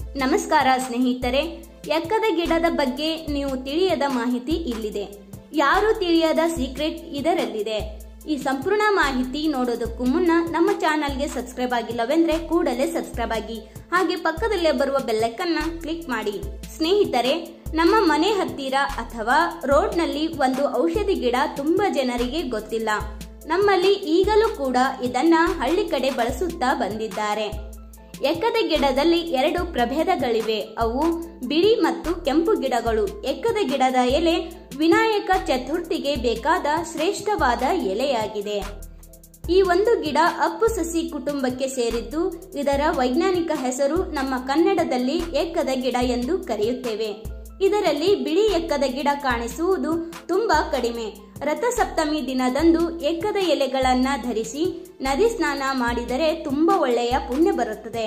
ನಮಸ್ಕಾರ ಸ್ನೇಹಿತರೆ ಎಕ್ಕದ ಗಿಡದ ಬಗ್ಗೆ ನೀವು ತಿಳಿಯದ ಮಾಹಿತಿ ಇಲ್ಲಿದೆ ಯಾರು ತಿಳಿಯದ ಸೀಕ್ರೆಟ್ ಇದರಲ್ಲಿದೆ ಈ ಸಂಪೂರ್ಣ ಮಾಹಿತಿ ನೋಡೋದಕ್ಕೂ ಮುನ್ನ ನಮ್ಮ ಚಾನಲ್ಗೆ ಸಬ್ಸ್ಕ್ರೈಬ್ ಆಗಿಲ್ಲವೆಂದ್ರೆ ಕೂಡಲೇ ಸಬ್ಸ್ಕ್ರೈಬ್ ಆಗಿ ಹಾಗೆ ಪಕ್ಕದಲ್ಲೇ ಬರುವ ಬೆಲ್ಲೈಕನ್ನ ಕ್ಲಿಕ್ ಮಾಡಿ ಸ್ನೇಹಿತರೆ ನಮ್ಮ ಮನೆ ಹತ್ತಿರ ಅಥವಾ ರೋಡ್ನಲ್ಲಿ ಒಂದು ಔಷಧಿ ಗಿಡ ತುಂಬಾ ಜನರಿಗೆ ಗೊತ್ತಿಲ್ಲ ನಮ್ಮಲ್ಲಿ ಈಗಲೂ ಕೂಡ ಇದನ್ನ ಹಳ್ಳಿ ಕಡೆ ಬಳಸುತ್ತಾ ಬಂದಿದ್ದಾರೆ ಎಕ್ಕದ ಗಿಡದಲ್ಲಿ ಎರಡು ಪ್ರಭೇದಗಳಿವೆ ಅವು ಬಿಳಿ ಮತ್ತು ಕೆಂಪು ಗಿಡಗಳು ಎಕ್ಕದ ಗಿಡದ ಎಲೆ ವಿನಾಯಕ ಚತುರ್ಥಿಗೆ ಬೇಕಾದ ಶ್ರೇಷ್ಠವಾದ ಎಲೆಯಾಗಿದೆ ಈ ಒಂದು ಗಿಡ ಅಪ್ಪು ಸಸಿ ಕುಟುಂಬಕ್ಕೆ ಸೇರಿದ್ದು ಇದರ ವೈಜ್ಞಾನಿಕ ಹೆಸರು ನಮ್ಮ ಕನ್ನಡದಲ್ಲಿ ಎಕ್ಕದ ಗಿಡ ಎಂದು ಕರೆಯುತ್ತೇವೆ ಇದರಲ್ಲಿ ಬಿಳಿ ಎಕ್ಕದ ಗಿಡ ಕಾಣಿಸುವುದು ತುಂಬಾ ಕಡಿಮೆ ರಥಸಪ್ತಮಿ ದಿನದಂದು ಎಕ್ಕದ ಎಲೆಗಳನ್ನ ಧರಿಸಿ ನದಿ ಸ್ನಾನ ಮಾಡಿದರೆ ತುಂಬಾ ಒಳ್ಳೆಯ ಪುಣ್ಯ ಬರುತ್ತದೆ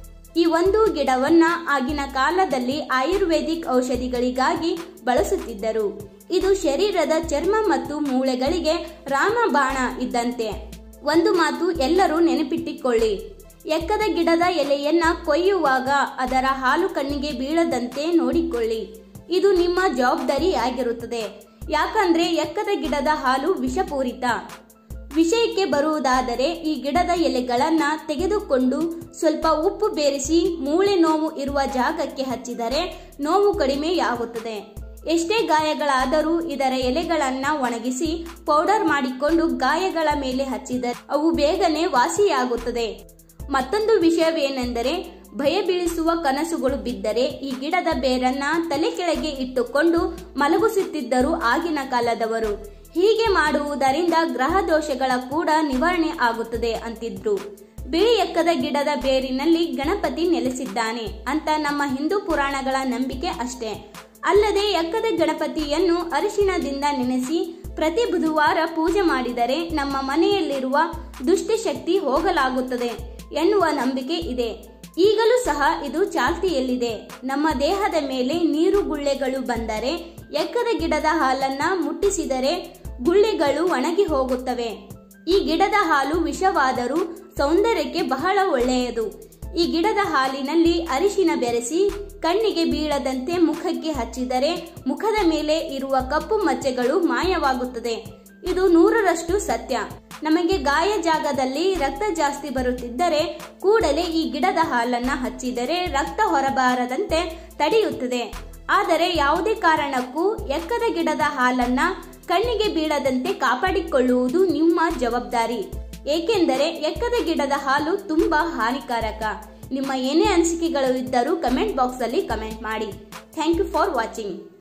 ಈ ಒಂದು ಗಿಡವನ್ನ ಆಗಿನ ಕಾಲದಲ್ಲಿ ಆಯುರ್ವೇದಿಕ್ ಔಷಧಿಗಳಿಗಾಗಿ ಬಳಸುತ್ತಿದ್ದರು ಇದು ಶರೀರದ ಚರ್ಮ ಮತ್ತು ಮೂಳೆಗಳಿಗೆ ರಾಮಬಾಣ ಇದ್ದಂತೆ ಒಂದು ಮಾತು ಎಲ್ಲರೂ ನೆನಪಿಟ್ಟಿಕೊಳ್ಳಿ ಎಕ್ಕದ ಗಿಡದ ಎಲೆಯನ್ನ ಕೊಯ್ಯುವಾಗ ಅದರ ಹಾಲು ಕಣ್ಣಿಗೆ ಬೀಳದಂತೆ ನೋಡಿಕೊಳ್ಳಿ ಇದು ನಿಮ್ಮ ಜವಾಬ್ದಾರಿ ಆಗಿರುತ್ತದೆ ಯಾಕಂದ್ರೆ ಎಕ್ಕದ ಗಿಡದ ಹಾಲು ವಿಷಪೂರಿತ ವಿಷಯಕ್ಕೆ ಬರುವುದಾದರೆ ಈ ಗಿಡದ ಎಲೆಗಳನ್ನ ತೆಗೆದುಕೊಂಡು ಸ್ವಲ್ಪ ಉಪ್ಪು ಬೇರಿಸಿ ಮೂಳೆ ನೋವು ಇರುವ ಜಾಗಕ್ಕೆ ಹಚ್ಚಿದರೆ ನೋವು ಕಡಿಮೆಯಾಗುತ್ತದೆ ಎಷ್ಟೇ ಗಾಯಗಳಾದರೂ ಇದರ ಎಲೆಗಳನ್ನ ಒಣಗಿಸಿ ಪೌಡರ್ ಮಾಡಿಕೊಂಡು ಗಾಯಗಳ ಮೇಲೆ ಹಚ್ಚಿದರೆ ಅವು ಬೇಗನೆ ವಾಸಿಯಾಗುತ್ತದೆ ಮತ್ತೊಂದು ವಿಷಯವೇನೆಂದರೆ ಭಯ ಬೀಳಿಸುವ ಕನಸುಗಳು ಬಿದ್ದರೆ ಈ ಗಿಡದ ಬೇರನ್ನ ತಲೆ ಕೆಳಗೆ ಇಟ್ಟುಕೊಂಡು ಮಲಗಿಸುತ್ತಿದ್ದರು ಆಗಿನ ಕಾಲದವರು ಹೀಗೆ ಮಾಡುವುದರಿಂದ ಗ್ರಹ ದೋಷಗಳ ಕೂಡ ನಿವಾರಣೆ ಆಗುತ್ತದೆ ಅಂತಿದ್ರು ಬಿಳಿ ಎಕ್ಕದ ಗಿಡದ ಬೇರಿನಲ್ಲಿ ಗಣಪತಿ ನೆಲೆಸಿದ್ದಾನೆ ಅಂತ ನಮ್ಮ ಹಿಂದೂ ಪುರಾಣಗಳ ನಂಬಿಕೆ ಅಷ್ಟೇ ಅಲ್ಲದೆ ಎಕ್ಕದ ಗಣಪತಿಯನ್ನು ಅರಿಶಿಣದಿಂದ ನೆನೆಸಿ ಪ್ರತಿ ಬುಧವಾರ ಪೂಜೆ ಮಾಡಿದರೆ ನಮ್ಮ ಮನೆಯಲ್ಲಿರುವ ದುಷ್ಟಶಕ್ತಿ ಹೋಗಲಾಗುತ್ತದೆ ಎನ್ನುವ ನಂಬಿಕೆ ಇದೆ ಈಗಲೂ ಸಹ ಇದು ಚಾಲ್ತಿಯಲ್ಲಿದೆ ನಮ್ಮ ದೇಹದ ಮೇಲೆ ನೀರು ಗುಳ್ಳೆಗಳು ಬಂದರೆ ಎಕ್ಕದ ಗಿಡದ ಹಾಲನ್ನ ಮುಟ್ಟಿಸಿದರೆ ಗುಳ್ಳೆಗಳು ಒಣಗಿ ಹೋಗುತ್ತವೆ ಈ ಗಿಡದ ಹಾಲು ವಿಷವಾದರೂ ಸೌಂದರ್ಯಕ್ಕೆ ಬಹಳ ಒಳ್ಳೆಯದು ಈ ಗಿಡದ ಹಾಲಿನಲ್ಲಿ ಅರಿಶಿನ ಬೆರೆಸಿ ಕಣ್ಣಿಗೆ ಬೀಳದಂತೆ ಮುಖಕ್ಕೆ ಹಚ್ಚಿದರೆ ಮುಖದ ಮೇಲೆ ಇರುವ ಕಪ್ಪು ಮಚ್ಚೆಗಳು ಮಾಯವಾಗುತ್ತದೆ ಇದು ನೂರರಷ್ಟು ಸತ್ಯ ನಮಗೆ ಗಾಯ ಜಾಗದಲ್ಲಿ ರಕ್ತ ಜಾಸ್ತಿ ಬರುತ್ತಿದ್ದರೆ ಕೂಡಲೇ ಈ ಗಿಡದ ಹಾಲನ್ನ ಹಚ್ಚಿದರೆ ರಕ್ತ ಹೊರಬಾರದಂತೆ ತಡೆಯುತ್ತದೆ ಆದರೆ ಯಾವುದೇ ಕಾರಣಕ್ಕೂ ಎಕ್ಕದ ಗಿಡದ ಹಾಲನ್ನ ಕಣ್ಣಿಗೆ ಬೀಳದಂತೆ ಕಾಪಾಡಿಕೊಳ್ಳುವುದು ನಿಮ್ಮ ಜವಾಬ್ದಾರಿ ಏಕೆಂದರೆ ಎಕ್ಕದ ಗಿಡದ ಹಾಲು ತುಂಬಾ ಹಾನಿಕಾರಕ ನಿಮ್ಮ ಏನೇ ಅನಿಸಿಕೆಗಳು ಇದ್ದರೂ ಕಮೆಂಟ್ ಬಾಕ್ಸ್ ಅಲ್ಲಿ ಕಮೆಂಟ್ ಮಾಡಿ ಥ್ಯಾಂಕ್ ಯು ಫಾರ್ ವಾಚಿಂಗ್